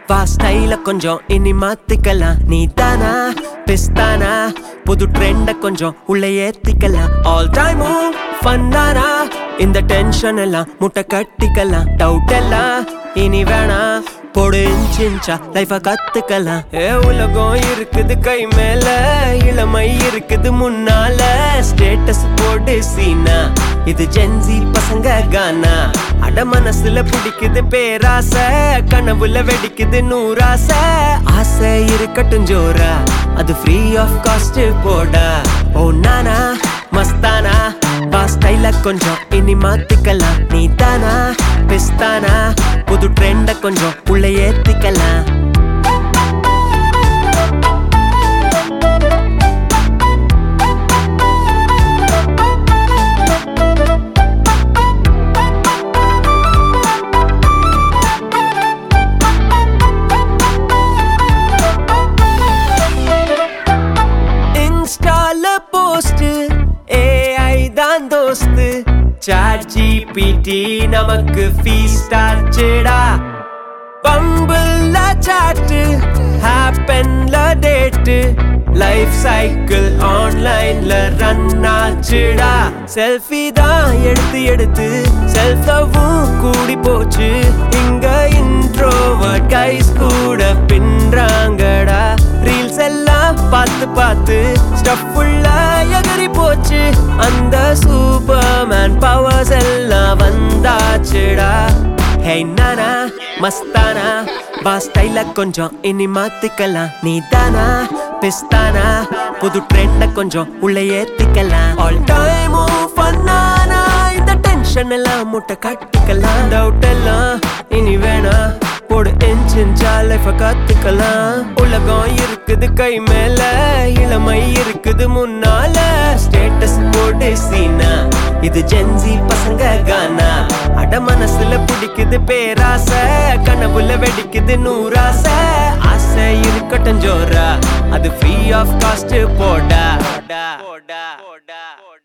வா ஸ்டைல கொஞ்சம் இனி மாத்திக்கலாம் நீ தானா பிஸ்தானா புது ட்ரெண்ட கொஞ்சம் உள்ள ஏத்திக்கலாம் ஆல் டைமும் ஃபன்னானா இந்த டென்ஷன் எல்லாம் முட்டை கட்டிக்கலாம் டவுட் எல்லாம் இனி வேணாம் போடு இன்ச் இன்ச்சா லைஃப கத்துக்கலாம் ஏ உலகம் இருக்குது கை மேல இளமை இருக்குது முன்னால ஸ்டேட்டஸ் போடு சீனா இது ஜென்சி பசங்க கானா அட மனசுல பிடிக்குது பேராசை கனவுல வெடிக்குது நூறாசை ஆசை இருக்கட்டும் ஜோரா அது ஃப்ரீ ஆஃப் காஸ்ட் போடா ஓ நானா மஸ்தானா வா ஸ்டைல கொஞ்சம் இனி மாத்திக்கலாம் நீ தானா பிஸ்தானா புது ட்ரெண்ட கொஞ்சம் உள்ள ஏத்திக்கலாம் இன்ஸ்டால போஸ்ட் ஏஐ தான் தோஸ்து சாட் ஜிபிடி நமக்கு ஃபீஸ் ஆச்சுடா பம்பிள்ல சாட்டு ஹேப்பன்ல டேட்டு லைஃப் சைக்கிள் ஆன்லைன்ல ரன் ஆச்சுடா செல்ஃபி தான் எடுத்து எடுத்து செல்ஃப் லவ்வும் கூடி போச்சு இங்க இன்ட்ரோவர்ட் கைஸ் கூட பின்றாங்கடா ரீல்ஸ் எல்லாம் பார்த்து பார்த்து ஸ்டஃப் ஃபுல்லா எகிரி போச்சு அந்த சூப்பர்மேன் பவர்ஸ் எல்லாம் வந்தாச்சுடா ஹே நானா மஸ்தானா வா ஸ்டைல கொஞ்சம் இனி மாத்திக்கலாம் நீ தானா பிஸ்தானா புது ட்ரெண்ட கொஞ்சம் உள்ள ஏத்திக்கலாம் ஆல் டைமும் ஃபன்னானா இந்த டென்ஷன் எல்லாம் முட்டை கட்டிக்கலாம் டவுட் எல்லாம் இனி வேணா போடு இன்ச் இன்ச்சா லைஃப கத்துக்கலாம் உலகம் இருக்குது கை மேல இளமை இருக்குது முன்னால ஸ்டேட்டஸ் போடு சீனா இது ஜென்சி பசங்க கானா அட மனசுல பிடிக்குது பேராசை கனவுல வெடிக்குது நூறாசை ஆசை இருக்கட்டும் ஜோரா அது ஃப்ரீ ஆஃப் காஸ்ட் போடா போடா போடா போடா